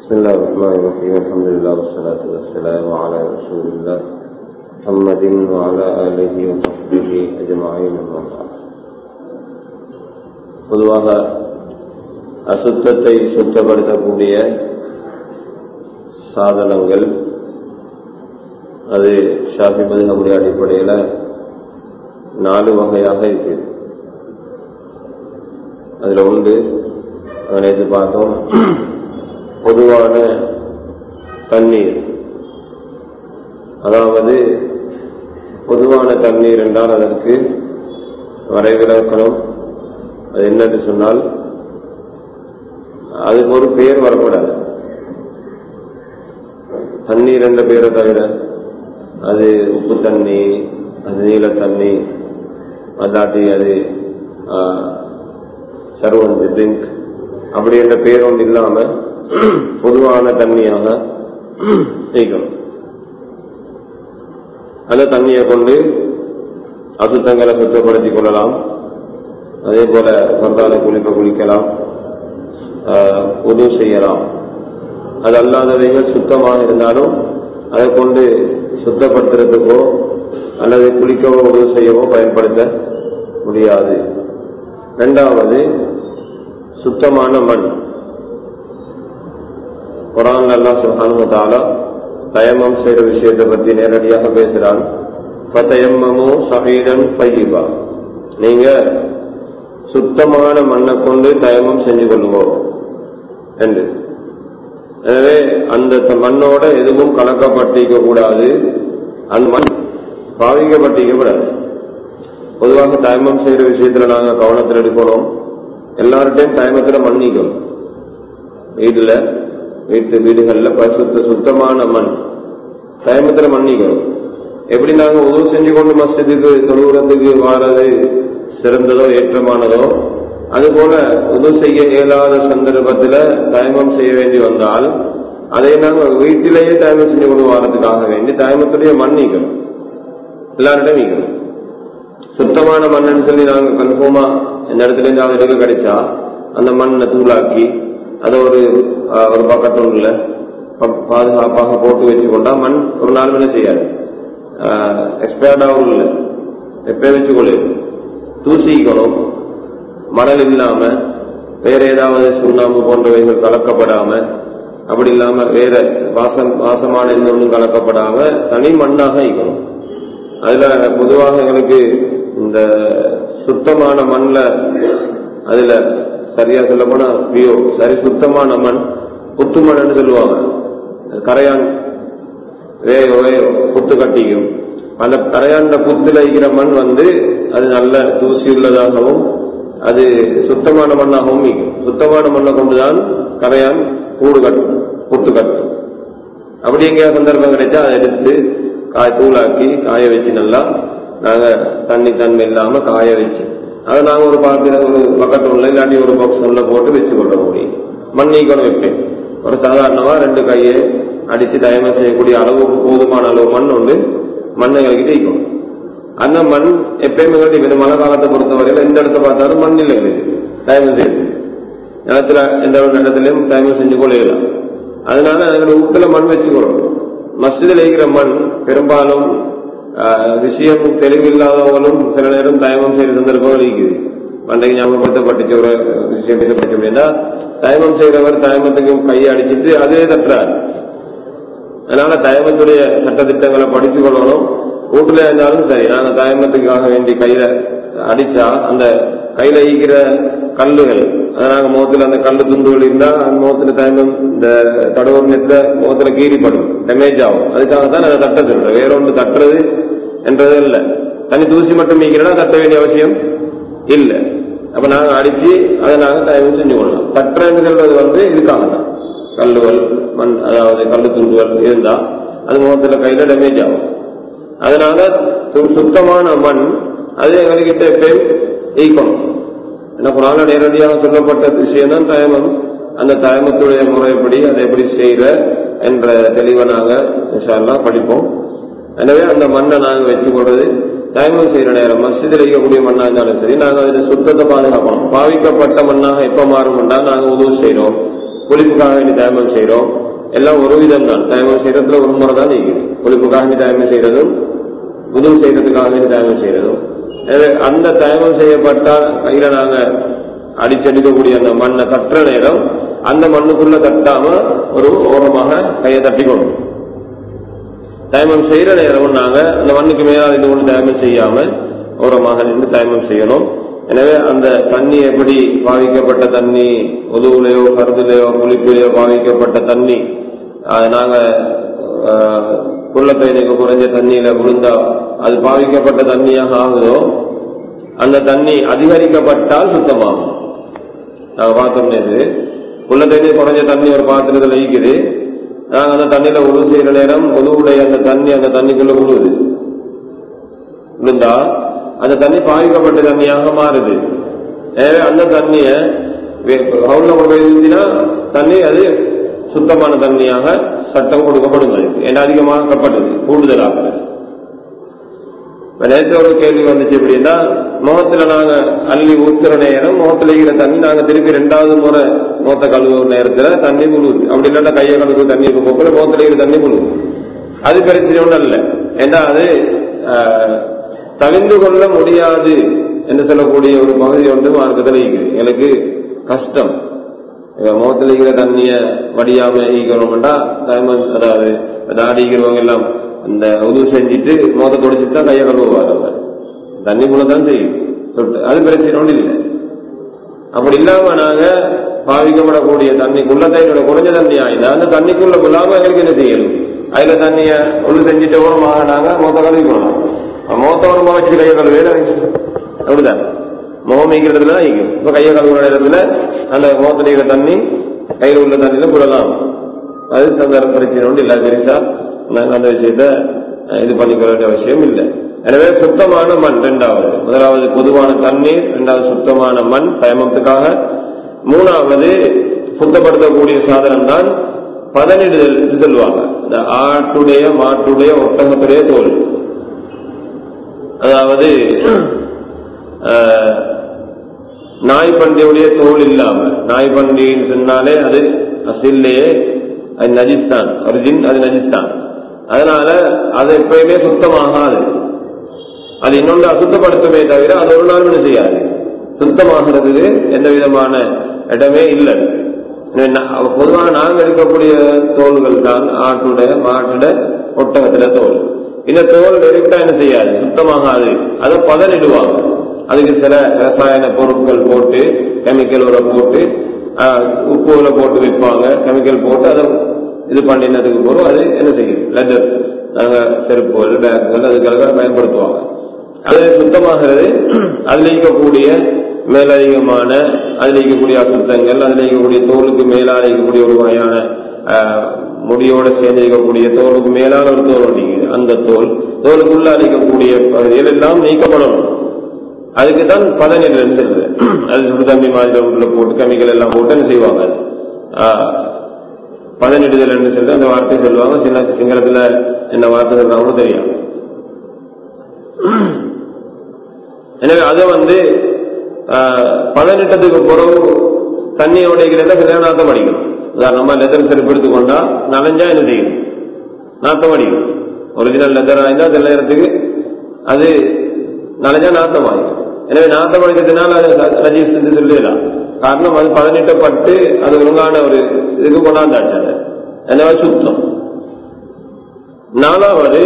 بسم الله الرحمن الرحيم الحمد لله والصلاة والسلام على رسول الله محمد وعلى آله وصحبه أجمعين أما بعد பொதுவாக அசுத்தத்தை சுத்தப்படுத்தக்கூடிய சாதனங்கள் அது ஷாஃபி மதுகமுடைய அடிப்படையில் நாலு வகையாக இருக்குது அதில் ஒன்று நேற்று பார்த்தோம் பொதுவான தண்ணீர் அதாவது பொதுவான தண்ணீர் என்றால் அதற்கு வரைவிலக்கணம் அது என்னன்னு சொன்னால் அதுக்கு ஒரு பெயர் வரக்கூடாது தண்ணீர் என்ற பெயரை தவிர அது உப்பு தண்ணி அது நீல தண்ணி அதாட்டி அது சர்வந்தி ட்ரிங்க் அப்படி என்ற பெயர் ஒன்று இல்லாம பொதுவான தண்ணியாக நீக்கணும் அந்த தண்ணியை கொண்டு அசுத்தங்களை சுத்தப்படுத்திக் கொள்ளலாம் அதே போல பந்தாலை குளிப்ப குளிக்கலாம் உதவு செய்யலாம் அது அல்லாதவைகள் சுத்தமாக இருந்தாலும் அதை கொண்டு சுத்தப்படுத்துறதுக்கோ அல்லது குளிக்கவோ உதவு செய்யவோ பயன்படுத்த முடியாது இரண்டாவது சுத்தமான மண் குரான் அல்லா சுஹானுமத்தால தயமம் செய்யற விஷயத்தை பத்தி நேரடியாக பேசுறான் பத்தயம்மமோ சகீரன் பையிபா நீங்க சுத்தமான மண்ணை கொண்டு தயமம் செஞ்சு கொள்ளுவோம் என்று எனவே அந்த மண்ணோட எதுவும் கலக்கப்பட்டிருக்க கூடாது அந்த மண் பாவிக்கப்பட்டிருக்க கூடாது பொதுவாக தயமம் செய்யற விஷயத்துல நாங்க கவனத்தில் எடுக்கணும் எல்லார்ட்டையும் தயமத்துல மன்னிக்கணும் வீட்டுல வீட்டு வீடுகள்ல பசுத்த சுத்தமான மண் தயமத்துல மன்னிக்கணும் எப்படி நாங்க உதவு செஞ்சு கொண்டு மஸ்ஜிதுக்கு தொழுகிறதுக்கு வாரது சிறந்ததோ ஏற்றமானதோ அதுபோல உதவு செய்ய இயலாத சந்தர்ப்பத்தில் தயமம் செய்ய வேண்டி வந்தால் அதை நாங்கள் வீட்டிலேயே தயமம் செஞ்சு கொண்டு வாரத்துக்காக வேண்டி தயமத்துடைய மண் நீக்கணும் எல்லார்டையும் நீக்கணும் சுத்தமான மண்ணுன்னு சொல்லி நாங்கள் கன்ஃபார்மா இந்த இடத்துல இருந்து அதை எடுக்க கிடைச்சா அந்த மண்ணை தூளாக்கி அதை ஒரு ஒரு பக்கத்துல பாதுகாப்பாக போட்டு வச்சு கொண்டா மண் ஒரு நாள் என்ன செய்யாது எக்ஸ்பயர்டாகவும் இல்லை எப்பயே வச்சுக்கொள்ளு தூசிக்கணும் மணல் இல்லாம வேற ஏதாவது சுண்ணாம்பு போன்றவைகள் கலக்கப்படாம அப்படி இல்லாம வேற வாசம் வாசமான எந்த ஒன்றும் கலக்கப்படாம தனி மண்ணாக இருக்கணும் அதுல பொதுவாக எங்களுக்கு இந்த சுத்தமான மண்ல அதுல சரியா சொல்ல போனா வியோ சரி சுத்தமான மண் புத்து மண்ன்னு சொல்லுவாங்க கரையான் வேகோ புத்து கட்டிக்கும் அந்த கரையாண்ட புத்துல இருக்கிற மண் வந்து அது நல்ல தூசி உள்ளதாகவும் அது சுத்தமான மண்ணாகவும் இருக்கும் சுத்தமான மண்ணை கொண்டுதான் கரையான் கூடு கட்டும் புத்து கட்டும் அப்படி எங்கேயா சந்தர்ப்பம் கிடைச்சா அதை எடுத்து காய் தூளாக்கி காய வச்சு நல்லா நாங்க தண்ணி தன்மை இல்லாம காய வச்சு அதை நாங்க ஒரு பாத்திரம் ஒரு பக்கத்து உள்ள இல்லாட்டி ஒரு பாக்ஸ் உள்ள போட்டு வச்சு கொள்ள முடியும் மண் நீக்கணும் வைப்பேன் ஒரு சாதாரணமா ரெண்டு கையை அடிச்சு தயமம் செய்யக்கூடிய அளவுக்கு போதுமான அளவு மண் உண்டு மண்ணை எங்கள்கிட்ட ஈக்கும் அந்த மண் எப்பயுமே எங்கள்கிட்ட மழை காலத்தை பொறுத்தவரையில் எந்த இடத்த பார்த்தாலும் மண் இல்லை எங்களுக்கு தயமம் செய்யுது நிலத்துல எந்த ஒரு இடத்துலையும் தயமம் செஞ்சு கொள்ளலாம் அதனால எங்களை வீட்டுல மண் வச்சுக்கணும் மஸ்ஜிதில் இருக்கிற மண் பெரும்பாலும் விஷயம் தெளிவில்லாதவங்களும் சில நேரம் தயமம் செய்த சந்தர்ப்பங்கள் இருக்குது பண்டைக்கு ஞாபகப்படுத்தப்பட்டுச்சு ஒரு விஷயம் பேசப்பட்டு அப்படின்னா தயமம் செய்கிறவர் தயமத்துக்கும் கையை அடிச்சிட்டு அதே தட்டுறார் அதனால தயமத்துடைய சட்டத்திட்டங்களை படித்து கொள்ளணும் வீட்டுல இருந்தாலும் சரி நாங்க தயமத்துக்காக வேண்டி கையில அடிச்சா அந்த கையில ஈக்கிற கல்லுகள் அதை நாங்க முகத்துல அந்த கல்லு துண்டுகள் இருந்தா அந்த முகத்துல தயமம் இந்த தடவர் நெத்த முகத்துல கீறிப்படும் டேமேஜ் ஆகும் அதுக்காக தான் அதை தட்ட சொல்றேன் வேற ஒன்று தட்டுறது என்றது இல்லை தனி தூசி மட்டும் மீக்கிறனா தட்ட வேண்டிய அவசியம் இல்லை அப்ப நாங்க அடிச்சு அதை நாங்க தயவு செஞ்சு கொள்ளலாம் தட்டுறன்னு சொல்றது வந்து இதுக்காக தான் கல்லுகள் மண் அதாவது கல்லு துண்டுகள் இருந்தா அது முகத்துல கையில டேமேஜ் ஆகும் அதனால சுத்தமான மண் அது எங்ககிட்ட எப்பயும் ஈக்கணும் ஏன்னா குரான நேரடியாக சொல்லப்பட்ட விஷயம் தான் தயமம் அந்த தயமத்துடைய முறைப்படி அதை எப்படி செய்யற என்ற தெளிவை நாங்க படிப்போம் எனவே அந்த மண்ணை நாங்க வச்சு கொள்றது தயமம் செய்யற நேரம் மஸ்ஜிதில் இருக்கக்கூடிய மண்ணா இருந்தாலும் சரி நாங்க அதில் சுத்தத்தை பாதுகாப்போம் பாவிக்கப்பட்ட மண்ணாக எப்ப மாறும்னா நாங்க உதவு செய்யறோம் புளிப்புக்காக வேண்டி தயமம் செய்யறோம் எல்லாம் ஒரு விதம் தான் தயமம் செய்யறதுல ஒரு முறை தான் இருக்குது புளிப்புக்காக வேண்டி தயமம் செய்யறதும் உதவு செய்யறதுக்காக வேண்டி தயமம் செய்யறதும் எனவே அந்த தயமம் செய்யப்பட்டால் கையில நாங்க அடிச்சடிக்கக்கூடிய அந்த மண்ணை தட்டுற நேரம் அந்த மண்ணுக்குள்ள தட்டாம ஒரு ஓரமாக கையை தட்டிக்கணும் தயமம் செய்யற நேரம் நாங்க அந்த மண்ணுக்கு மேலால் இது ஒன்று தயமம் செய்யாம ஓரமாக நின்று தயமம் செய்யணும் எனவே அந்த தண்ணி எப்படி பாவிக்கப்பட்ட தண்ணி உதவுலையோ கருதுலையோ குளிப்பிலையோ பாவிக்கப்பட்ட தண்ணி அது நாங்க குள்ளப்பயனுக்கு குறைஞ்ச தண்ணியில விழுந்தா அது பாவிக்கப்பட்ட தண்ணியாக ஆகுதோ அந்த தண்ணி அதிகரிக்கப்பட்டால் சுத்தமாகும் நாங்க பார்த்தோம் நேரு உள்ள தண்ணி குறைஞ்ச தண்ணி ஒரு பாத்திரத்தில் ஈக்குது நாங்க அந்த தண்ணியில உழு செய்யற நேரம் உழுவுடைய அந்த தண்ணி அந்த தண்ணிக்குள்ள விழுவுது விழுந்தா அந்த தண்ணி பாதிக்கப்பட்ட தண்ணியாக மாறுது எனவே அந்த தண்ணிய ஹவுல்ல கொண்டு போய் ஊத்தினா தண்ணி அது சுத்தமான தண்ணியாக சட்டம் கொடுக்கப்படும் அதுக்கு ஏன்னா அதிகமாக்கப்பட்டது கூடுதலாக நேற்று ஒரு கேள்வி வந்துச்சு எப்படின்னா முகத்துல நாங்க அள்ளி ஊத்துற நேரம் முகத்துல இருக்கிற தண்ணி நாங்க திருப்பி ரெண்டாவது முறை முகத்தை கழுவுற நேரத்துல தண்ணி முழுகுது அப்படி இல்லாட்டா கையை கழுவு தண்ணி போக்குல முகத்துல இருக்கிற தண்ணி முழுகுது அது பிரச்சனை ஒன்றும் இல்லை ஏன்னா அது தவிர்ந்து கொள்ள முடியாது என்று சொல்லக்கூடிய ஒரு பகுதி வந்து மார்க்கத்தில் இருக்குது எனக்கு கஷ்டம் முகத்தில் இருக்கிற தண்ணிய வடியாம ஈக்கணும்னா டைமண்ட் அதாவது தாடி ஈக்கிறவங்க எல்லாம் இந்த உதவு செஞ்சுட்டு முகத்தை தொடச்சிட்டு தான் கையை கழுவுவார் அவர் தண்ணி கூட தான் செய்யும் தொட்டு அது பிரச்சனை ஒன்றும் இல்லை அப்படி இல்லாம நாங்க பாவிக்கப்படக்கூடிய தண்ணி குள்ள தண்ணியோட குறைஞ்ச தண்ணி ஆயினா அந்த தண்ணிக்குள்ள கொள்ளாம எங்களுக்கு என்ன செய்யணும் அதுல தண்ணிய உள்ள செஞ்சுட்டு ஓரமாக நாங்க மொத்த கழுவிக்கணும் மொத்த ஓரமா வச்சு கையை கழுவே அப்படிதான் முகம் வைக்கிறதுல தான் ஈக்கும் இப்ப கையை கழுவுற நேரத்துல அந்த முகத்துல இருக்கிற தண்ணி கையில் உள்ள தண்ணியில விடலாம் அது சந்தர்ப்ப பிரச்சனை ஒன்று இல்லை பெருசா நாங்க அந்த விஷயத்த இது பண்ணிக்க வேண்டிய அவசியம் இல்லை எனவே சுத்தமான மண் இரண்டாவது முதலாவது பொதுவான தண்ணீர் இரண்டாவது சுத்தமான மண் பயமத்துக்காக மூணாவது சுத்தப்படுத்தக்கூடிய சாதனம் தான் பதனிடுதல் சொல்லுவாங்க இந்த ஆட்டுடைய மாட்டுடைய ஒட்டகத்துடைய தோல் அதாவது நாய் பண்டியுடைய தோல் இல்லாம நாய் பண்டின்னு சொன்னாலே அது அசில்லையே அது நஜிஸ்தான் ஒரிஜின் அது நஜிஸ்தான் அதனால அது எப்பயுமே சுத்தமாகாது அது இன்னொன்று அசுத்தப்படுத்துமே தவிர அது ஒரு நாள் என்ன செய்யாது சுத்தமாகிறதுக்கு எந்த விதமான இடமே இல்லை பொதுவாக நாங்கள் எடுக்கக்கூடிய தோள்கள் தான் ஆட்டுடைய மாட்டுடைய ஒட்டகத்துல தோல் இந்த தோல் எடுத்தா என்ன செய்யாது சுத்தமாகாது அதை பதனிடுவாங்க அதுக்கு சில ரசாயன பொருட்கள் போட்டு கெமிக்கல் உரை போட்டு உப்புல போட்டு வைப்பாங்க கெமிக்கல் போட்டு அதை இது பண்ணினதுக்கு போறோம் அது என்ன செய்யும் லெதர் நாங்க செருப்புகள் பேக்குகள் அதுக்காக பயன்படுத்துவாங்க அது சுத்தமாகிறது அதில் இருக்கக்கூடிய மேலதிகமான அதில் இருக்கக்கூடிய அசுத்தங்கள் அதில் இருக்கக்கூடிய தோலுக்கு மேலாக இருக்கக்கூடிய ஒரு வகையான முடியோட சேர்ந்து இருக்கக்கூடிய தோலுக்கு மேலான ஒரு தோல் ஒன்றிக்குது அந்த தோல் தோலுக்குள்ள அழிக்கக்கூடிய பகுதிகள் எல்லாம் நீக்கப்படணும் அதுக்கு தான் பதநீர் இருந்தது அது சுடுதண்ணி மாதிரி உள்ள போட்டு கெமிக்கல் எல்லாம் போட்டு என்ன செய்வாங்க பதனிடுதல் என்று சொல்லி அந்த வார்த்தை சொல்லுவாங்க சின்ன சிங்களத்துல என்ன வார்த்தை சொல்றாங்க தெரியும் எனவே அதை வந்து பதனிட்டதுக்கு பிறகு தண்ணியை உடைக்கிறத சரியான நாத்தம் அடிக்கும் உதாரணமா லெதர் செருப்பு எடுத்துக்கொண்டா நனைஞ்சா என்ன செய்யும் நாத்தம் அடிக்கும் ஒரிஜினல் லெதர் ஆயிருந்தா சில நேரத்துக்கு அது நனைஞ்சா நாத்தம் ஆகும் எனவே நாத்தம் அடிக்கிறதுனால அது ரஜிஸ் சொல்லிடலாம் காரணம் அது பதனிட்டப்பட்டு அது ஒழுங்கான ஒரு இதுக்கு கொண்டாந்தாச்சு அதை எனவே சுத்தம் நாலாவது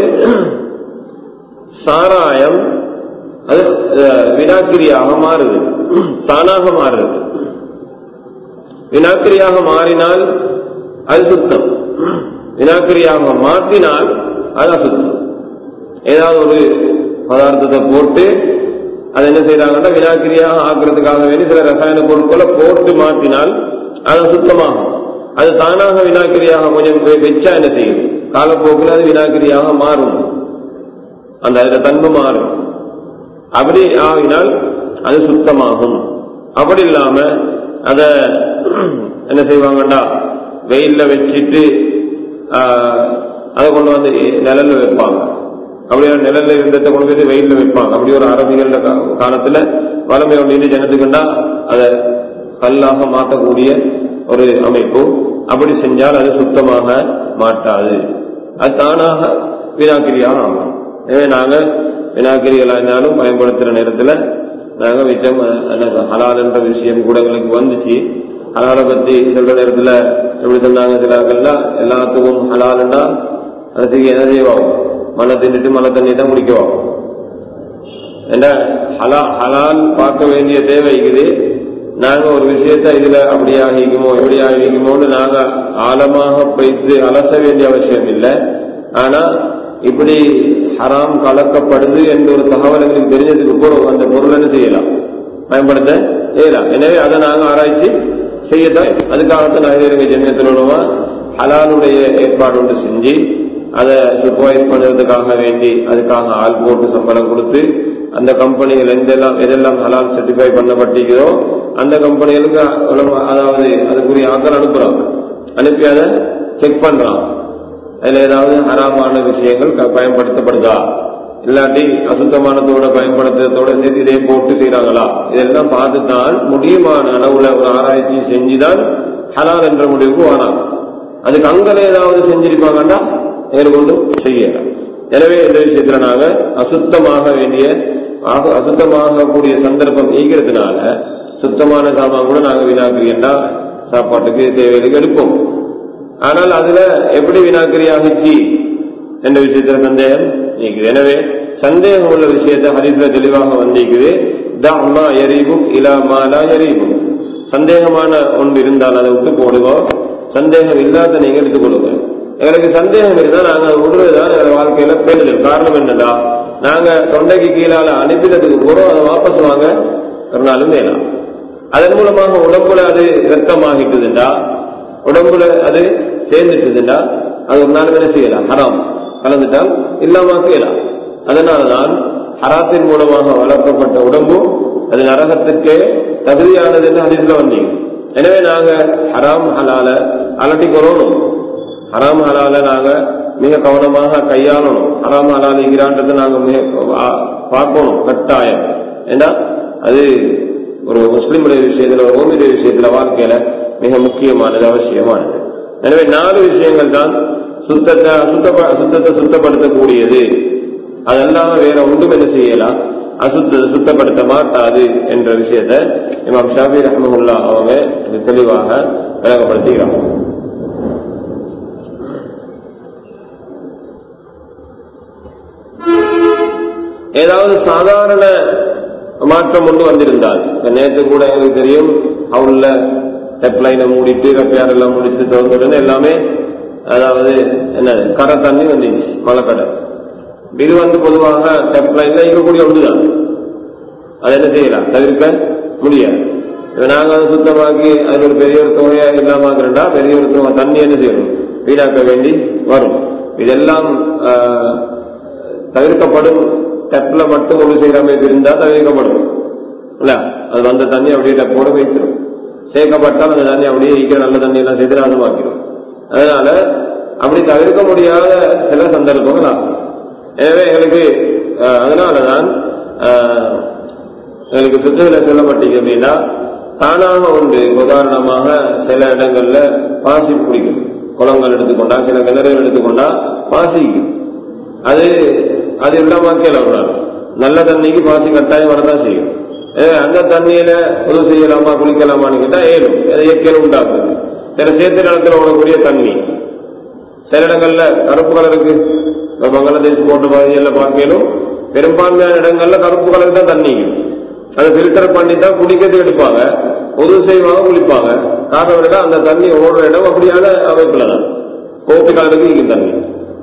சாராயம் அது வினாக்கிரியாக மாறுது தானாக மாறுது வினாக்கிரியாக மாறினால் அது சுத்தம் வினாக்கிரியாக மாற்றினால் அது அசுத்தம் ஏதாவது ஒரு பதார்த்தத்தை போட்டு அது என்ன செய்யறாங்கன்னா வினாக்கிரியாக ஆக்குறதுக்காக வேண்டி சில ரசாயன பொருட்களை போட்டு மாற்றினால் அது சுத்தமாகும் அது தானாக வினாக்கிரியாக கொஞ்சம் வச்சா என்ன செய்யும் காலப்போக்கில் அது வினாக்கிரியாக மாறும் அந்த அதில் தன்மை மாறும் அப்படி ஆகினால் அது சுத்தமாகும் அப்படி இல்லாம அத என்ன செய்வாங்கடா வெயில்ல வச்சுட்டு அதை கொண்டு வந்து நிழல்ல வைப்பாங்க அப்படியே நிழல்ல இருந்ததை கொண்டு போய் வெயில்ல வைப்பாங்க அப்படி ஒரு அரபிகள காலத்துல வளமை ஒன்று ஜனத்துக்குண்டா அதை கல்லாக மாற்றக்கூடிய ஒரு அமைப்பு அப்படி செஞ்சால் அது சுத்தமாக மாட்டாது அது தானாக வினாக்கிரியாக ஆகும் எனவே நாங்க வினாக்கிரிகளா இருந்தாலும் பயன்படுத்துற நேரத்துல நாங்க மிச்சம் எனக்கு ஹலால் என்ற விஷயம் கூட எங்களுக்கு வந்துச்சு ஹலாலை பத்தி சொல்ற நேரத்துல எப்படி சொன்னாங்க சிலாக்கள்னா எல்லாத்துக்கும் ஹலாலுன்னா அதுக்கு என்ன செய்வோம் மழை தின்னுட்டு மழை தண்ணி தான் குடிக்குவோம் என்ன ஹலா ஹலால் பார்க்க வேண்டிய தேவை இருக்குது நாங்க ஒரு விஷயத்த இதுல அப்படி ஆகிக்குமோ இப்படி ஆகிக்குமோன்னு நாங்க ஆழமாக வைத்து அலச வேண்டிய அவசியம் இல்லை ஆனா இப்படி ஹராம் கலக்கப்படுது என்ற ஒரு தகவல் எங்களுக்கு தெரிஞ்சதுக்கு பிறகு அந்த பொருள் என்ன செய்யலாம் பயன்படுத்த செய்யலாம் எனவே அதை நாங்க ஆராய்ச்சி செய்யத்தான் அதுக்காகத்தான் நாகரிக ஜென்மத்தில் உள்ளவா ஹலாலுடைய ஏற்பாடு ஒன்று செஞ்சு அதை சூப்பர்வைஸ் பண்ணுறதுக்காக வேண்டி அதுக்காக ஆள் போட்டு சம்பளம் கொடுத்து அந்த கம்பெனிகள் எந்தெல்லாம் எதெல்லாம் ஹலால் சர்டிஃபை பண்ணப்பட்டிருக்கிறதோ அந்த கம்பெனிகளுக்கு உலக- அதாவது அதுக்குரிய ஆக்கள் அனுப்புறாங்க அனுப்பி அதை செக் பண்றான் அதுல ஏதாவது ஹராமான விஷயங்கள் க- பயன்படுத்தப்படுதா இல்லாட்டி அசுத்தமானதோட பயன்படுத்துறதோட சேர்த்து இதே போட்டு செய்றாங்களா இதெல்லாம் பார்த்துதான் முடியுமான அளவுல ஒரு ஆராய்ச்சி செஞ்சுதான் ஹலால் என்ற முடிவுக்கு வராங்க அதுக்கு அங்கல ஏதாவது செஞ்சிருப்பாங்கன்னா மேற்கொண்டு செய்யலாம் எனவே இந்த விஷயத்துல நாங்க அசுத்தமாக வேண்டிய ஆக- அசுத்தமாகக்கூடிய சந்தர்ப்பம் ஈகிறதுனால சுத்தமான சாமான் கூட நாங்க வீணாக்குறீங்கன்னா சாப்பாட்டுக்கு தேவைகளுக்கு எடுப்போம் ஆனால் அதுல எப்படி வினாக்கிரி ஆகிச்சு என்ற விஷயத்துல சந்தேகம் நீக்குது எனவே சந்தேகம் உள்ள விஷயத்தை ஹரிஸ்ல தெளிவாக வந்திருக்குது தம்மா எரிவும் இலா மாலா எரிவும் சந்தேகமான ஒன்று இருந்தால் அதை விட்டு போடுவோம் சந்தேகம் இல்லாத நீங்க எடுத்துக் கொள்ளுங்க எங்களுக்கு சந்தேகம் இருந்தா நாங்க அதை விடுறதுதான் எங்க வாழ்க்கையில பேணுதல் காரணம் என்னடா நாங்க தொண்டைக்கு கீழால அனுப்பினதுக்கு போறோம் அதை வாபஸ் வாங்க ஒரு நாளும் வேணாம் அதன் மூலமாக உடம்புல அது ரத்தமாகிட்டுதுண்டா உடம்புல அது சேர்ந்துட்டுதுண்டா அது ஒரு நாள் என்ன செய்யலாம் ஹராம் கலந்துட்டால் இல்லாமக்கலாம் அதனாலதான் ஹராத்தின் மூலமாக வளர்க்கப்பட்ட உடம்பு அது நரகத்திற்கே தகுதியானது என்று அதிர்ல வந்தீங்க எனவே நாங்க ஹராம் ஹலால அலட்டி கொள்ளணும் ஹராம் ஹலால நாங்க மிக கவனமாக கையாளணும் ஹராம் ஹலால் இங்கிறான்றதை நாங்க மிக ஆ- பார்க்கணும் கட்டாயம் ஏன்னா அது ஒரு முஸ்லிமுடைய விஷயத்துல ஒரு ஓமியுடைய விஷயத்துல வாழ்க்கையில மிக முக்கியமானது அவசியமானது எனவே நாலு விஷயங்கள் தான் சுத்தத்தை அசுத்த சுத்தத்தை சுத்தப்படுத்தக்கூடியது அதெல்லாம் வேற ஒன்றும் என்ன செய்யலாம் அசுத்த சுத்தப்படுத்த மாட்டாது என்ற விஷயத்தை இமாம் ஷாபி ரஹ்மஹுல்லா அவங்க இது தெளிவாக விளங்கப்படுத்துகிறாங்க ஏதாவது சாதாரண மாற்றம் ஒன்று வந்திருந்தால் இப்ப நேற்று கூட எங்களுக்கு தெரியும் அவங்கள டெப்லைனை மூடிட்டு ரெப்பையார் எல்லாம் முடிச்சு திறந்த உடனே எல்லாமே அதாவது என்ன கரை தண்ணி வந்துச்சு மழை கடை இது வந்து பொதுவாக டெப்லைன்ல இருக்கக்கூடிய ஒன்றுதான் அதை என்ன செய்யலாம் தவிர்க்க முடியாது இப்ப நாங்க அதை சுத்தமாக்கி அது ஒரு பெரிய ஒரு தொகையா இல்லாமக்கிறா பெரிய ஒரு தொகை தண்ணி என்ன செய்யணும் வீடாக்க வேண்டி வரும் இதெல்லாம் ஆஹ், தவிர்க்கப்படும் டெப்ல மட்டும் ஒரு செய்கிற அமைப்பு இருந்தா தவிர்க்கப்படும் இல்ல அது வந்த தண்ணி அப்படியே டப்போட வைக்கிறோம் சேர்க்கப்பட்டால் அந்த தண்ணி அப்படியே ஈக்கிற நல்ல தண்ணி எல்லாம் சேர்த்து நாசமாக்கிறோம் அதனால அப்படி தவிர்க்க முடியாத சில சந்தர்ப்பங்கள் ஆகும் எனவே எங்களுக்கு ஆஹ், அதனாலதான் ஆஹ், எங்களுக்கு புத்தகத்தில் சொல்லப்பட்டீங்க அப்படின்னா தானாக உண்டு உதாரணமாக சில இடங்கள்ல பாசி பிடிக்கும் குளங்கள் எடுத்துக்கொண்டா சில கிணறுகள் எடுத்துக்கொண்டா பாசிக்கும் அது அது இல்லாமக்கல ஒரு நாள் நல்ல தண்ணிக்கு பாசி கட்டாயம் வரதான் செய்யும் ஏ, அந்த தண்ணியில உதவி செய்யலாமா குளிக்கலாமான்னு கேட்டா ஏழும் அது இயற்கையில் உண்டாக்குது சில சேத்து நிலத்தில் ஓடக்கூடிய தண்ணி சில இடங்கள்ல கருப்பு கலருக்கு இப்ப பங்களாதேஷ் போன்ற பகுதிகளில் பார்க்கலும் பெரும்பான்மையான இடங்கள்ல கருப்பு கலர் தான் தண்ணி அதை ஃபில்டர் பண்ணி தான் குடிக்கிறது எடுப்பாங்க உதவு செய்வாங்க குளிப்பாங்க காரணம் என்னன்னா அந்த தண்ணி ஓடுற இடம் அப்படியான அமைப்புல தான் கோப்பி கலருக்கு இருக்கும் தண்ணி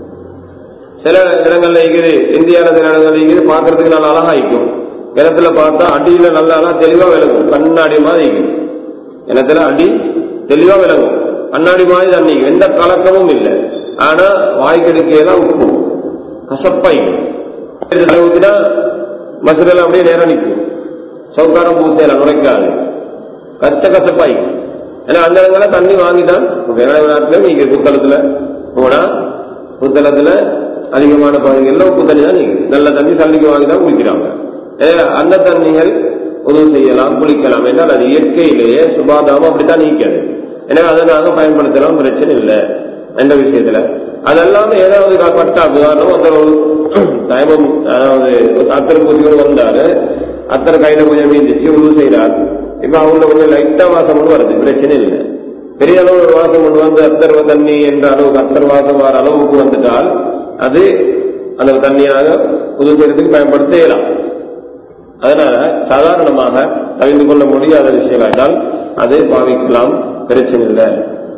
சில இடங்கள்ல இருக்குது இந்தியாவில் சில இடங்கள்ல இருக்குது பார்க்கறதுக்கு நல்லா அழகா இருக்கும் கிணத்துல பார்த்தா அடியில நல்லா அழகா தெளிவா விளங்கும் கண்ணாடி மாதிரி இருக்கும் கிணத்துல அடி தெளிவா விளங்கும் கண்ணாடி மாதிரி தண்ணி இருக்கும். எந்த கலக்கமும் இல்லை ஆனா வாய்க்கெடுக்கையெல்லாம் உப்பு கசப்பா இருக்கும் இதுல ஊத்தினா மசுரெல்லாம் அப்படியே நேரம் நிற்கும் சவுக்காரம் பூசையில நுழைக்காது கச்ச கசப்பாய் ஏன்னா அந்த இடங்கள்ல தண்ணி வாங்கிட்டான் வேற நாட்டுல நீங்க புத்தளத்துல போனா புத்தளத்துல அதிகமான பகுதிகளில் உப்பு தண்ணி தான் நீங்க நல்ல தண்ணி சல்லிக்கு வாங்கி தான் குடிக்கிறாங்க ஏன்னா அந்த தண்ணிகள் உதவி செய்யலாம் குளிக்கலாம் என்றால் அது இயற்கையிலேயே சுபாதாமம் அப்படித்தான் நீக்காது எனவே அதை நாங்க பயன்படுத்தலாம் பிரச்சனை இல்லை எந்த விஷயத்துல அதெல்லாம ஏதாவது பட்டா உதாரணம் ஒருத்தர் ஒரு தயமம் அதாவது அத்தர் பூஜையோடு வந்தாரு அத்தர் கையில கொஞ்சம் மீந்துச்சு உழு செய்யறார் இப்ப அவங்க கொஞ்சம் லைட்டா வாசம் கொண்டு வருது பிரச்சனை இல்லை பெரிய அளவு ஒரு வாசம் கொண்டு வந்து அத்தர்வ தண்ணி என்ற அளவுக்கு அத்தர் வாசம் வர அளவுக்கு வந்துட்டால் அது அந்த தண்ணியாக புது செய்யறதுக்கு பயன்படுத்த இயலாம் அதனால சாதாரணமாக அறிந்து கொள்ள முடியாத விஷயமாயிட்டால் அதை பாவிக்கலாம் பிரச்சனை இல்லை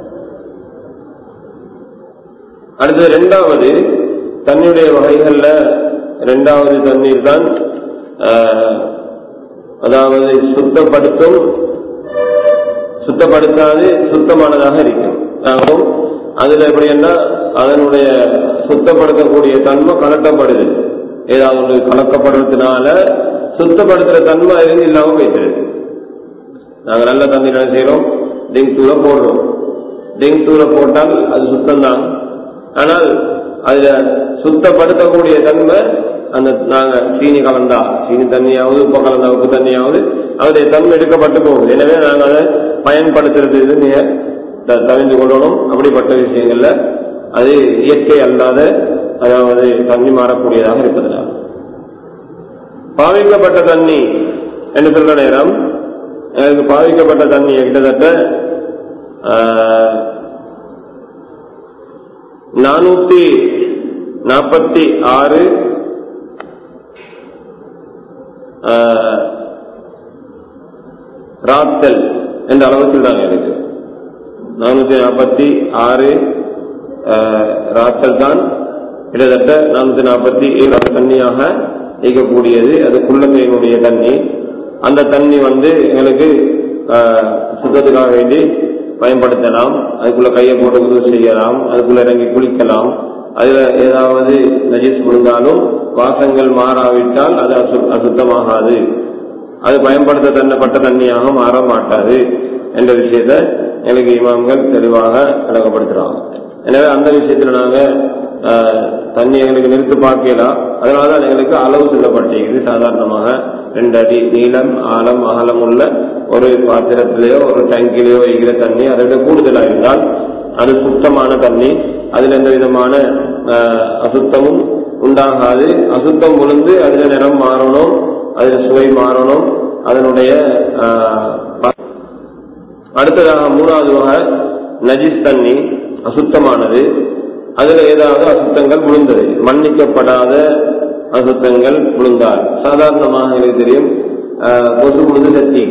அடுத்தது ரெண்டாவது தண்ணியுடைய வகைகள்ல ரெண்டாவது தண்ணீர் தான் ஆஹ், அதாவது சுத்தப்படுத்தும் சுத்தப்படுத்தாது சுத்தமானதாக இருக்கும் ஆகும் அதுல எப்படின்னா அதனுடைய சுத்தப்படுத்தக்கூடிய தன்மை கலட்டப்படுது ஏதாவது ஒன்று கலக்கப்படுறதுனால சுத்தப்படுத்துற தன்மை இருந்து இல்லாம போயிட்டு நாங்க நல்ல தண்ணி என்ன செய்யறோம் டிங் தூள போடுறோம் டிங் தூள போட்டால் அது சுத்தம்தான் ஆனால் அதுல சுத்தப்படுத்தக்கூடிய தன்மை அந்த நாங்க சீனி கலந்தா சீனி தண்ணியாவது உப்பு கலந்தா உப்பு தண்ணியாவது அதனுடைய தன்மை எடுக்கப்பட்டு போகுது எனவே நாங்க அதை பயன்படுத்துறது இது மிக த- தவிர்த்து கொள்ளணும் அப்படிப்பட்ட விஷயங்கள்ல அது இயற்கை அல்லாத அதாவது தண்ணி மாறக்கூடியதாக இருப்பதனால் பாவிக்கப்பட்ட தண்ணி என்று சொல்ற நேரம் எனக்கு பாவிக்கப்பட்ட தண்ணி கிட்டத்தட்ட நானூத்தி நாற்பத்தி ஆறு ராத்தல் என்ற அளவு சொல்றாங்க எனக்கு நானூத்தி நாற்பத்தி ஆறு ராத்தல் தான் கிட்டத்தட்ட நானூத்தி நாற்பத்தி ஏழு தண்ணியாக இயக்கக்கூடியது அது குள்ளத்தையினுடைய தண்ணி அந்த தண்ணி வந்து எங்களுக்கு ஆஹ், சுத்தத்துக்காக வேண்டி பயன்படுத்தலாம் அதுக்குள்ள கையை போட்டு உதவி செய்யலாம் அதுக்குள்ள இறங்கி குளிக்கலாம் அதுல ஏதாவது நஜிஸ் விழுந்தாலும் வாசங்கள் மாறாவிட்டால் அது அசு அசுத்தமாகாது அது பயன்படுத்த தண்ணப்பட்ட தண்ணியாக மாற மாட்டாது என்ற விஷயத்தை எங்களுக்கு இமாம்கள் தெளிவாக விளக்கப்படுத்துறாங்க எனவே அந்த விஷயத்துல நாங்க ஆஹ், தண்ணி எங்களுக்கு நிறுத்து பார்க்கலாம் அதனாலதான் எங்களுக்கு அளவு சொல்லப்பட்டிருக்குது சாதாரணமாக ரெண்டு அடி நீளம் ஆழம் அகலம் உள்ள ஒரு பாத்திரத்திலேயோ ஒரு டேங்கிலேயோ வைக்கிற தண்ணி அதை விட கூடுதலா இருந்தால் அது சுத்தமான தண்ணி அதுல எந்த விதமான ஆஹ், அசுத்தமும் உண்டாகாது அசுத்தம் விழுந்து அதுல நிறம் மாறணும் அதுல சுவை மாறணும் அதனுடைய ஆஹ், அடுத்ததாக மூணாவது வகை நஜிஸ் தண்ணி அசுத்தமானது அதுல ஏதாவது அசுத்தங்கள் விழுந்தது மன்னிக்கப்படாத அசுத்தங்கள் விழுந்தால் சாதாரணமாக எனக்கு தெரியும் ஆஹ், கொசு விழுந்து செத்தி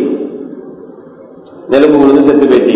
நெலும்பு விழுந்து செத்து பேட்டி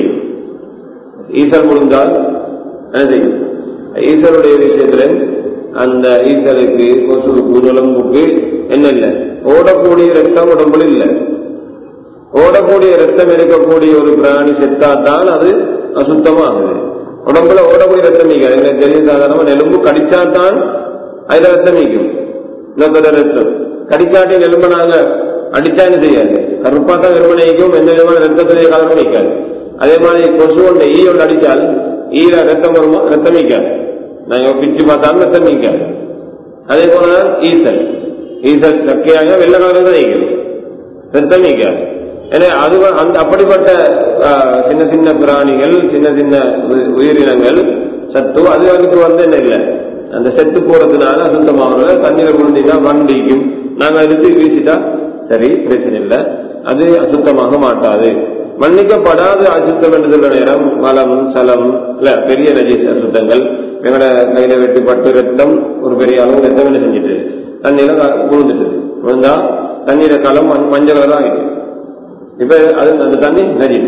ஈசல் விழுந்தால் என்ன செய்யும் ஈசலுடைய விஷயத்துல அந்த ஈசலுக்கு கொசுவுக்கு நுழம்புக்கு என்ன இல்லை ஓடக்கூடிய ரத்தம் உடம்புல இல்லை ஓடக்கூடிய ரத்தம் இருக்கக்கூடிய ஒரு பிராணி செத்தாதான் அது அசுத்தமாகுது உடம்புல ஓடக்கூடிய ரத்தம் நீக்காது எனக்கு தெரியும் சாதாரணமா நெலும்பு கடிச்சாதான் அதுல ரத்தம் நீக்கும் இன்னொரு ரத்தம் கடிச்சாட்டி நெலும்பு நாங்க அடிச்சா என்ன செய்யாது கருப்பா தான் வெறும நீக்கும் எந்த விதமான ரத்தத்திலேயே கலரும் நீக்காது அதே மாதிரி கொசு ஒன்று ஈ ஒன்று அடிச்சால் ஈர ரத்தம் வருமா ரத்தம் நீக்காது நாங்க பிச்சு பார்த்தாலும் ரத்தம் நீக்காது அதே போலதான் ஈசல் ஈசல் சக்கையாக வெள்ளை கலர் தான் நீக்கும் ரத்தம் நீக்காது எனவே அது வ- அந்த அப்படிப்பட்ட ஆஹ், சின்ன சின்ன பிராணிகள் சின்ன சின்ன உ- உயிரினங்கள் சத்து அது அதுக்கு வந்து என்ன இல்லை அந்த செத்து போறதுனால அசுத்தமாகல தண்ணீரை குளிந்தீங்கன்னா வண்டிக்கும் நாங்க எடுத்து வீசிட்டா சரி பிரச்சனை இல்லை அது அசுத்தமாக மாட்டாது மன்னிக்கப்படாத அசுத்தம் என்று சொல்ற நேரம் மலம் சலம் இல்ல பெரிய நஜீஸ் அசுத்தங்கள் எங்களோட கையில வெட்டிப்பட்டு ரத்தம் ஒரு பெரிய அளவு ரத்தம் என்ன செஞ்சுட்டு தண்ணியில க- விழுந்துட்டு விழுந்தா தண்ணீரை களம் மஞ்- மஞ்சள் கலர் ஆகிட்டு இப்ப அது அந்த தண்ணி நஜீஸ்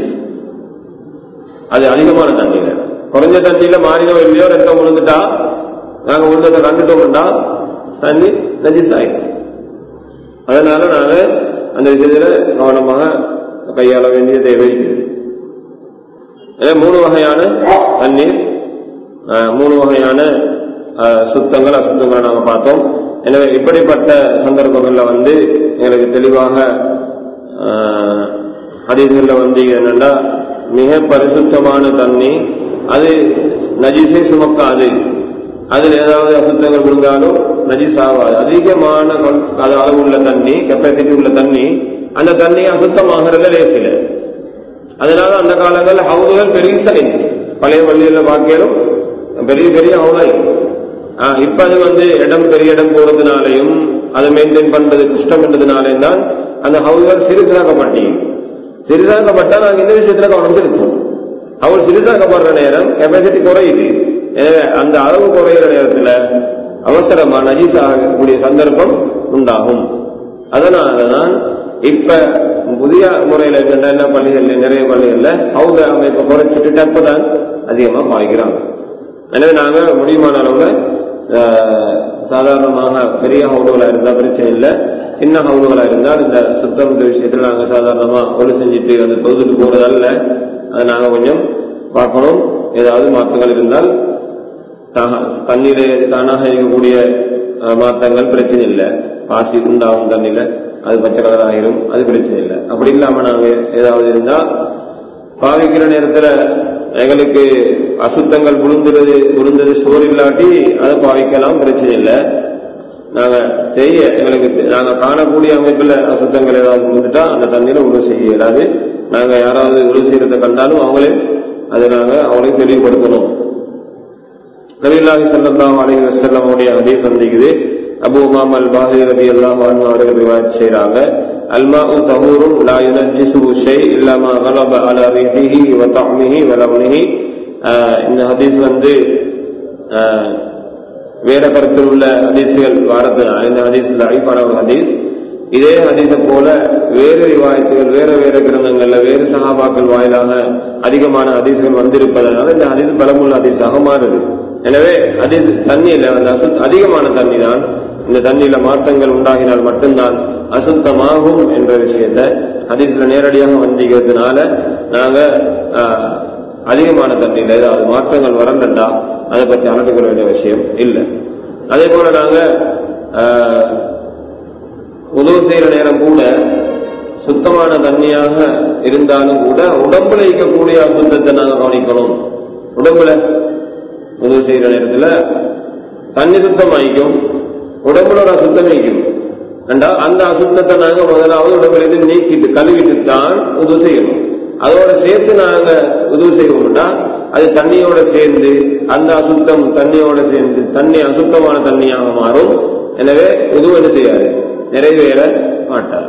அது அதிகமான தண்ணியில குறைஞ்ச தண்ணியில மாறினோ இல்லையோ ரத்தம் விழுந்துட்டா நாங்க விழுந்ததை கண்டுட்டோம்னா தண்ணி நஜீஸ் ஆயிடும் அதனால நாங்க அந்த விஷயத்துல கவனமாக கையாள வேண்டிய தேவை இருக்குது எனவே மூணு வகையான தண்ணீர் அஹ், மூணு வகையான அஹ், சுத்தங்கள் அசுத்தங்களை நாங்க பார்த்தோம் எனவே இப்படிப்பட்ட சந்தர்ப்பங்கள்ல வந்து எங்களுக்கு தெளிவாக ஹதீஸ்கள்ல வந்து என்னன்னா மிக பரிசுத்தமான தண்ணி அது நஜிஸை சுமக்காது அதில் ஏதாவது அசுத்தங்கள் இருந்தாலும் நஜிஸ் ஆகாது அதிகமான கொள்- அது அளவு உள்ள தண்ணி கெப்பாசிட்டி உள்ள தண்ணி அந்த தண்ணி அசுத்தமாகிறதுல லேசில அதனால அந்த காலங்களில் ஹவுதுகள் பெருசா இருந்துச்சு பழைய பள்ளியில பார்க்கலும் பெரிய பெரிய ஹவுதா ஆஹ் இப்ப அது வந்து இடம் பெரிய இடம் போறதுனாலையும் அதை மெயின்டைன் பண்றது கஷ்டம்ன்றதுனாலையும் தான் அந்த ஹவுதுகள் சிறுசாக்கப்பட்டீங்க சிறிதாக்கப்பட்டா நாங்க இந்த விஷயத்துல கவனம் செலுத்துவோம் அவள் சிறிதாக்கப்படுற நேரம் கெப்பாசிட்டி குறையுது எனவே அந்த அளவு குறையிற நேரத்துல அவசரமா நஜீஸ் ஆகக்கூடிய சந்தர்ப்பம் உண்டாகும் அதனாலதான் இப்ப புதிய முறையில என்னென்ன என்ன பள்ளிகள்ல நிறைய பள்ளிகள்ல ஹவுத அமைப்பை குறைச்சிட்டு டப்பு தான் அதிகமா பாய்க்கிறாங்க எனவே நாங்க முடியுமான அளவுல ஆஹ், சாதாரணமாக பெரிய ஹவுடுகளா இருந்தா பிரச்சனை இல்லை சின்ன ஹவுடுகளா இருந்தால் இந்த சுத்தம் இந்த விஷயத்துல நாங்க சாதாரணமா ஒழு செஞ்சுட்டு அந்த தொகுத்துட்டு போறதல்ல அதை நாங்க கொஞ்சம் பார்க்கணும் ஏதாவது மாற்றங்கள் இருந்தால் தாக- தண்ணீரை தானாக இருக்கக்கூடிய அஹ், மாற்றங்கள் பிரச்சனை இல்லை பாசி உண்டாகும் தண்ணியில அது பச்சை கலர் ஆகிரும் அது பிரச்சனை இல்லை அப்படி இல்லாம நாங்க ஏதாவது இருந்தா பாவிக்கிற நேரத்துல எங்களுக்கு அசுத்தங்கள் விழுந்துறது விழுந்தது சோறு இல்லாட்டி அதை பாவிக்கலாம் பிரச்சனை இல்லை நாங்க செய்ய எங்களுக்கு தெ- நாங்க காணக்கூடிய அமைப்புல அசுத்தங்கள் ஏதாவது விழுந்துட்டா அந்த தண்ணியில உழவு செய்ய இயலாது நாங்க யாராவது உழவு செய்யறதை கண்டாலும் அவங்களே அதை நாங்க அவங்களுக்கு தெளிவுபடுத்தணும் நபில்லாஹி ஸல்லல்லாஹு அலைஹி வஸல்லம் உடைய ஹதீஸ் வந்திருக்குது அபூ உமாம் அல் பாஹிரி ரலியல்லாஹு அன்ஹு அவர்கள் ரிவாயத் செய்றாங்க அல்மாஉ தஹூரும் லா யுனஜ்ஜிசுஹு ஷை இல்லா மா கலப அலா ரீஹிஹி வ தஅமிஹி வ லவ்னிஹி ஆஹ் இந்த ஹதீஸ் வந்து ஆஹ் வேற கருத்தில் உள்ள ஹதீஸ்கள் வாரத்தினால் இந்த ஹதீஸ் லைஃபான ஒரு ஹதீஸ் இதே ஹதீஸை போல வேறு ரிவாயத்துகள் வேற வேற கிரந்தங்கள்ல வேறு சகாபாக்கள் வாயிலாக அதிகமான ஹதீஸ்கள் வந்திருப்பதனால இந்த ஹதீஸ் பலமுள்ள ஹதீஸாக மாறுது எனவே ஹதீஸ் தண்ணியில அந்த அசுத் அதிகமான தண்ணி தான் இந்த தண்ணியில மாற்றங்கள் உண்டாகினால் மட்டும்தான் அசுத்தமாகும் என்ற விஷயத்தை ஹதீஸ்ல நேரடியாக வந்திக்கிறதுனால நாங்க ஆஹ், அதிகமான தண்ணியில ஏதாவது மாற்றங்கள் வரலண்டா அதை பற்றி அலட்டிக் கொள்ள வேண்டிய விஷயம் இல்லை அதே போல நாங்க ஆஹ், உதவு செய்யற நேரம் கூட சுத்தமான தண்ணியாக இருந்தாலும் கூட உடம்புல இருக்கக்கூடிய அசுத்தத்தை நாங்க கவனிக்கணும் உடம்புல உதவு செய்யற நேரத்துல தண்ணி சுத்தமாயிக்கும் உடம்புல ஒரு அசுத்தம் நீக்கும் ரெண்டா அந்த அசுத்தத்தை நாங்க முதலாவது உடம்புல இருந்து நீக்கிட்டு கழுவிட்டு தான் உதவு செய்யணும் அதோட சேர்த்து நாங்க உதவு செய்வோம்னா அது தண்ணியோட சேர்ந்து அந்த அசுத்தம் தண்ணியோட சேர்ந்து தண்ணி அசுத்தமான தண்ணியாக மாறும் எனவே உதவு என்ன செய்யாது நிறைவேற மாட்டார்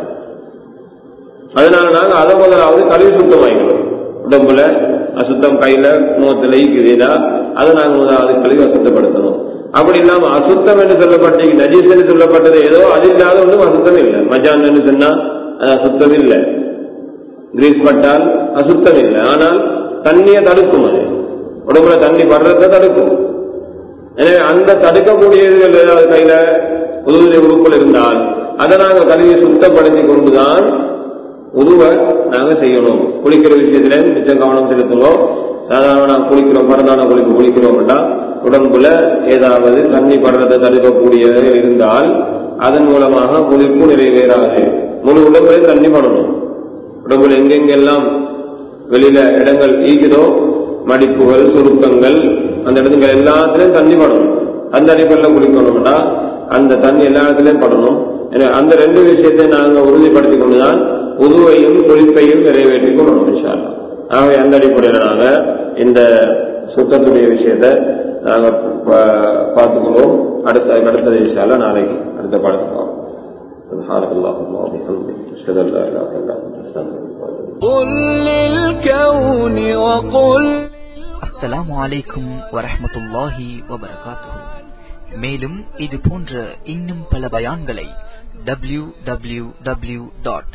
அதனால நாங்க அதை முதலாவது கழுவி சுத்தமாயிக்கணும் உடம்புல அசுத்தம் கையில முகத்துல ஈக்குதுன்னா அதை நாங்க முதலாவது கழுவி அசுத்தப்படுத்தணும் அப்படி இல்லாம அசுத்தம் என்று சொல்லப்பட்ட நஜீஸ் என்று சொல்லப்பட்டது ஏதோ அது இல்லாத ஒன்றும் அசுத்தம் இல்லை மஜான் என்று சொன்னா அது அசுத்தம் இல்லை கிரீஸ் பட்டால் அசுத்தம் இல்லை ஆனால் தண்ணியை தடுக்கும் அது உடம்புல தண்ணி படுறதை தடுக்கும் எனவே அந்த தடுக்கக்கூடியதுகள் ஏதாவது கையில உதவி உறுப்புகள் இருந்தால் அதை நாங்க கழுவி சுத்தப்படுத்தி கொண்டுதான் உருவை நாங்க செய்யணும் குளிக்கிற விஷயத்துல மிச்சம் கவனம் செலுத்தணும் சாதாரண நாங்க குளிக்கிறோம் பரதான குளிப்பு குளிக்கிறோம்னா உடம்புல ஏதாவது தண்ணி படுறதை தடுக்கக்கூடிய இருந்தால் அதன் மூலமாக குளிப்பு நிறைவேறாது முழு உடம்புல தண்ணி படணும் உடம்புல எங்கெங்கெல்லாம் வெளியில இடங்கள் ஈக்குதோ மடிப்புகள் சுருக்கங்கள் அந்த இடத்துங்கள் எல்லாத்துலயும் தண்ணி படணும் அந்த அடிப்படையில் குளிக்கணும்னா அந்த தண்ணி எல்லா இடத்துலயும் படணும் எனவே அந்த ரெண்டு விஷயத்தை நாங்க உறுதிப்படுத்திக் கொண்டுதான் உதுவையும் குளிப்பையும் நிறைவேற்றி கொள்ளணும் இன்ஷா அல்லாஹ். ஆகவே அந்த அடிப்படையில் நாங்க இந்த சுத்தத்துடைய விஷயத்தை நாங்க பா- பார்த்துக்கொள்வோம் அடுத்த அடுத்தது இன்ஷா அல்லாஹ் நாளைக்கு அடுத்த பாடத்தை பார்ப்போம் سبحانك اللهم وبحمدك اشهد ان لا اله الا انت استغفرك واتوب اليك قل للكون وقل அஸ்ஸலாமு அலைக்கும் வரஹ்மத்துல்லாஹி வபரகாத்துஹு மேலும் இது போன்ற இன்னும் பல பயான்களை W W W dot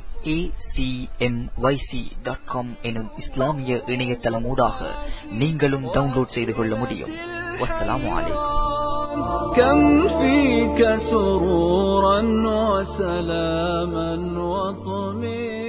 dot com எனும் இஸ்லாமிய இணையதளமூடாக நீங்களும் டவுன்லோட் செய்து கொள்ள முடியும் வஸ்ஸலாமு அலைக்கும் كم فيك سرورا وسلاما وطمئنا